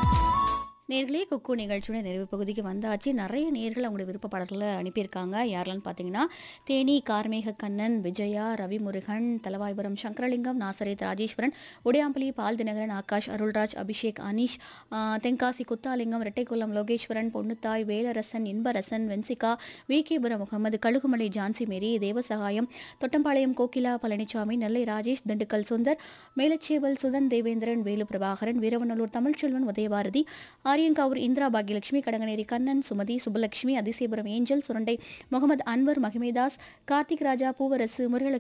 நேர்களே குக்கு நிகழ்ச்சியோட நிறைவு பகுதிக்கு வந்தாச்சு நிறைய நேர்கள் அவங்களுடைய விருப்ப பாடல்களை அனுப்பியிருக்காங்க யாரெல்லாம் பார்த்தீங்கன்னா தேனி கார்மேக கண்ணன் விஜயா ரவிமுருகன் தலவாய்புரம் சங்கரலிங்கம் நாசரேத் ராஜேஸ்வரன் உடையாம்பலி பால் தினகரன் ஆகாஷ் அருள்ராஜ் அபிஷேக் அனீஷ் ஆ, Tenkasi Kuthalingam Rettaikulam Lokeswaran Ponnuthai Velarasan Inbarasan Vensika V Kepuram Mohammed Kalugumalai Jhansi Mary Devasahayam Thottampalayam Kokila Palanisamy Nellai Rajesh Dindigul Sundar Melachevval Sudhan Devendran Velu Prabhakaran Veeravanallur Tamilselvan Udayabharathi Ariyankavur Indira Bhagyalakshmi Kadanganeri Kannan Sumathi Subalakshmi Athisayapuram Angel Surandai Mohammed Anwar Magimedas Karthik Raja Poovarasu Murugalakshmi